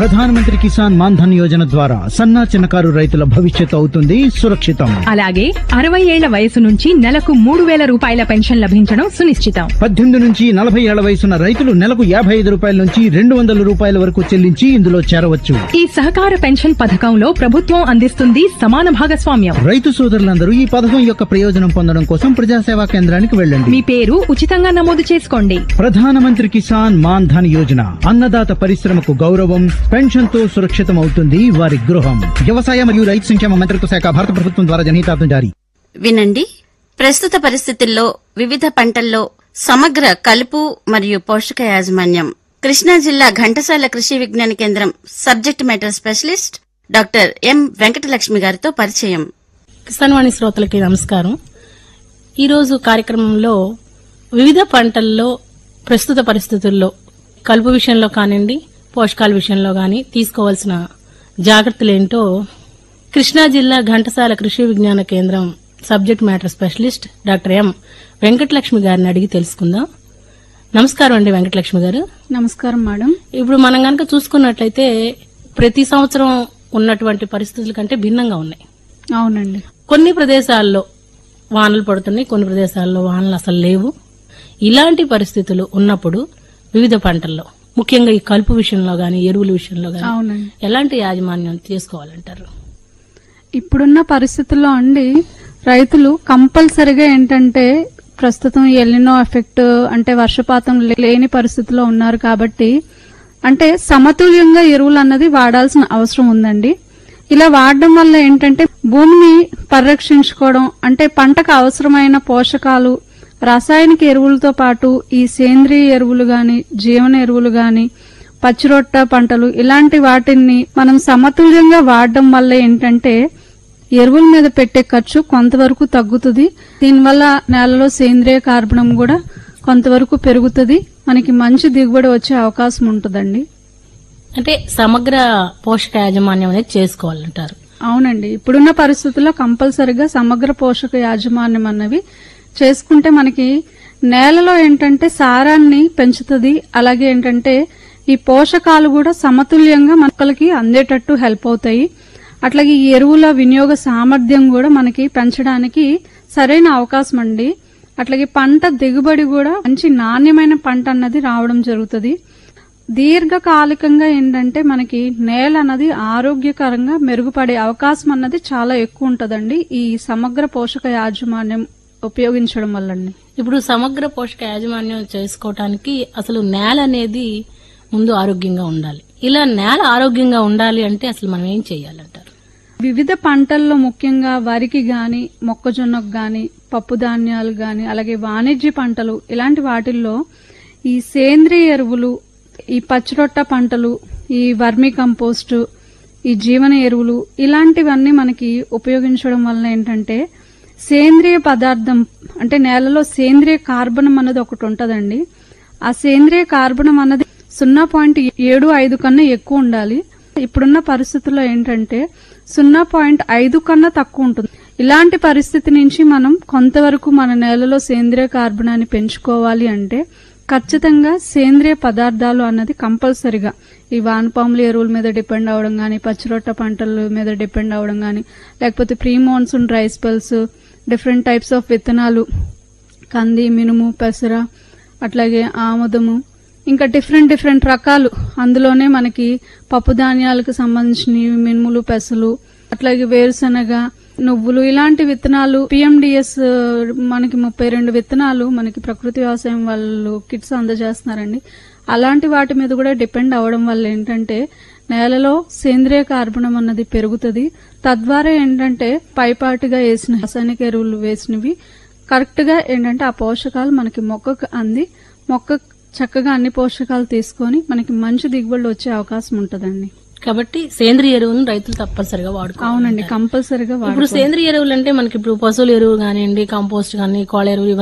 ప్రధానమంత్రి కిసాన్ మాన్ధన్ యోజన ద్వారా సన్నా చిన్నకారు రైతుల భవిష్యత్తు అవుతుంది సురక్షితం అలాగే అరవై ఏళ్ల వయసు నుంచి నెలకు మూడు వేల రూపాయల పెన్షన్ లభించడం సునిశ్చితం పద్దెనిమిది నుంచి నలభై ఏళ్ల వయసున్న రైతులు నెలకు యాభై ఐదు రూపాయల నుంచి రెండు వందల రూపాయల వరకు చెల్లించి ఇందులో చేరవచ్చు ఈ సహకార పెన్షన్ పథకంలో ప్రభుత్వం అందిస్తుంది సమాన భాగస్వామ్యం రైతు సోదరులందరూ ఈ పథకం యొక్క ప్రయోజనం పొందడం కోసం ప్రజాసేవా కేంద్రానికి వెళ్ళండి మీ పేరు ఉచితంగా నమోదు చేసుకోండి ప్రధానమంత్రి కిసాన్ మాన్ ధన్ యోజన అన్నదాత పరిశ్రమకు గౌరవం పెన్షన్ తో సురక్షితం అవుతుంది వారి గృహం వ్యవసాయ మరియు రైతు సంక్షేమ మంత్రిత్వ శాఖ భారత ప్రభుత్వం ద్వారా జనహితార్థం జారీ వినండి ప్రస్తుత పరిస్థితుల్లో వివిధ పంటల్లో సమగ్ర కలుపు మరియు పోషక యాజమాన్యం కృష్ణా జిల్లా Ghantasala Krishi Vignana Kendram subject matter specialist doctor M Venkatalakshmi గారితో పరిచయం కిసాన్వాణి శ్రోతలకి నమస్కారం ఈరోజు కార్యక్రమంలో వివిధ పంటల్లో ప్రస్తుత పరిస్థితుల్లో కలుపు విషయంలో కానివ్వండి పోషకాల విషయంలో గాని తీసుకోవాల్సిన జాగ్రత్తలేంటో కృష్ణా జిల్లా Ghantasala Krishi Vignana Kendram subject matter specialist doctor M Venkatalakshmi గారిని అడిగి తెలుసుకుందాం నమస్కారం అండి వెంకటలక్ష్మి గారు నమస్కారం మేడం ఇప్పుడు మనం గనక చూసుకున్నట్లయితే ప్రతి సంవత్సరం ఉన్నటువంటి పరిస్థితుల కంటే భిన్నంగా ఉన్నాయి అవునండి కొన్ని ప్రదేశాల్లో వానలు పడుతున్నాయి కొన్ని ప్రదేశాల్లో వానలు అసలు లేవు ఇలాంటి పరిస్థితులు ఉన్నప్పుడు వివిధ పంటల్లో ముఖ్యంగా ఈ కలుపు విషయంలో గాని ఎరువుల విషయంలో గాని అవునండి ఎలాంటి యాజమాన్యం చేసుకోవాలంటారు ఇప్పుడున్న పరిస్థితుల్లో అండి రైతులు కంపల్సరిగా ఏంటంటే ప్రస్తుతం ఎల్లినో ఎఫెక్ట్ అంటే వర్షపాతం లే- లేని పరిస్థితిలో ఉన్నారు కాబట్టి అంటే సమతుల్యంగా ఎరువులు అన్నది వాడాల్సిన అవసరం ఉందండి ఇలా వాడడం వల్ల ఏంటంటే భూమిని పరిరక్షించుకోవడం అంటే పంటకు అవసరమైన పోషకాలు రాసాయనిక ఎరువులతో పాటు ఈ సేంద్రియ ఎరువులు గాని జీవన ఎరువులు గాని పచ్చిరొట్ట పంటలు ఇలాంటి వాటిని మనం సమతుల్యంగా వాడడం వల్ల ఏంటంటే ఎరువుల మీద పెట్టే ఖర్చు కొంతవరకు తగ్గుతుంది దీనివల్ల నేలలో సేంద్రియ కార్బనం కూడా కొంతవరకు పెరుగుతుంది మనకి మంచి దిగుబడి వచ్చే అవకాశం ఉంటుందండి అంటే సమగ్ర పోషక యాజమాన్యం అనేది చేసుకోవాలంటారు అవునండి ఇప్పుడున్న పరిస్థితుల్లో కంపల్సరిగా సమగ్ర పోషక యాజమాన్యం అన్నవి చేసుకుంటే మనకి నేలలో ఏంటంటే సారాన్ని పెంచుతుంది అలాగే ఏంటంటే ఈ పోషకాలు కూడా సమతుల్యంగా మొక్కలకి అందేటట్టు హెల్ప్ అవుతాయి అట్లాగే ఈ ఎరువుల వినియోగ సామర్థ్యం కూడా మనకి పెంచడానికి సరైన అవకాశం అండి అట్లాగే పంట దిగుబడి కూడా మంచి నాణ్యమైన పంట అన్నది రావడం జరుగుతుంది దీర్ఘకాలికంగా ఏంటంటే మనకి నేల అన్నది ఆరోగ్యకరంగా మెరుగుపడే అవకాశం అన్నది చాలా ఎక్కువ ఉంటదండి ఈ సమగ్ర పోషక యాజమాన్యం ఉపయోగించడం వల్లండి ఇప్పుడు సమగ్ర పోషక యాజమాన్యం చేసుకోవటానికి అసలు నేల అనేది ముందు ఆరోగ్యంగా ఉండాలి ఇలా నేల ఆరోగ్యంగా ఉండాలి అంటే అసలు మనం ఏం చేయాలంటారు వివిధ పంటల్లో ముఖ్యంగా వరికి గాని మొక్కజొన్నకు గాని పప్పు ధాన్యాలు గాని అలాగే వాణిజ్య పంటలు ఇలాంటి వాటిల్లో ఈ సేంద్రియ ఎరువులు ఈ పచ్చిరొట్ట పంటలు ఈ వర్మి కంపోస్టు ఈ జీవన ఎరువులు ఇలాంటివన్నీ మనకి ఉపయోగించడం వలన ఏంటంటే సేంద్రియ పదార్థం అంటే నేలలో సేంద్రియ కార్బనం అన్నది ఒకటి ఉంటదండి ఆ సేంద్రియ కార్బనం అన్నది సున్నా పాయింట్ ఏడు ఐదు కన్నా ఎక్కువ ఉండాలి ఇప్పుడున్న పరిస్థితుల్లో ఏంటంటే సున్నా పాయింట్ ఐదు కన్నా తక్కువ ఉంటుంది ఇలాంటి పరిస్థితి నుంచి మనం కొంతవరకు మన నేలలో సేంద్రియ కార్బనాన్ని పెంచుకోవాలి అంటే ఖచ్చితంగా సేంద్రియ పదార్థాలు అన్నది కంపల్సరిగా ఈ వానపాముల ఎరువుల మీద డిపెండ్ అవడం గాని పచ్చిరొట్ట పంటల మీద డిపెండ్ అవడం గాని లేకపోతే pre monsoon dry spells different types of విత్తనాలు కంది మినుము పెసర అట్లాగే ఆముదము ఇంకా డిఫరెంట్ డిఫరెంట్ రకాలు అందులోనే మనకి పప్పు ధాన్యాలకు సంబంధించినవి మినుములు పెసలు అట్లాగే వేరుశనగ నువ్వులు ఇలాంటి విత్తనాలు పిఎండిఎస్ మనకి ముప్పై రెండు విత్తనాలు మనకి ప్రకృతి వ్యవసాయం వాళ్ళు కిట్స్ అందజేస్తున్నారండి అలాంటి వాటి మీద కూడా డిపెండ్ అవడం వల్ల ఏంటంటే నేలలో సేంద్రియ కార్బనం అన్నది పెరుగుతుంది తద్వారా ఏంటంటే పైపాటుగా వేసిన రసాయనిక ఎరువులు వేసినవి కరెక్ట్ గా ఏంటంటే ఆ పోషకాలు మనకి మొక్కకు అంది మొక్క చక్కగా అన్ని పోషకాలు తీసుకొని మనకి మంచి దిగుబడులు వచ్చే అవకాశం ఉంటదండి కాబట్టి సేంద్రియ ఎరువులను రైతులు తప్పనిసరిగా వాడుకోవాలి అవునండి కంపల్సరిగా ఇప్పుడు సేంద్రియ ఎరువులు అంటే మనకి ఇప్పుడు పశువుల ఎరువు కానివ్వండి కంపోస్ట్ కానీ కోళ్ళ ఎరువు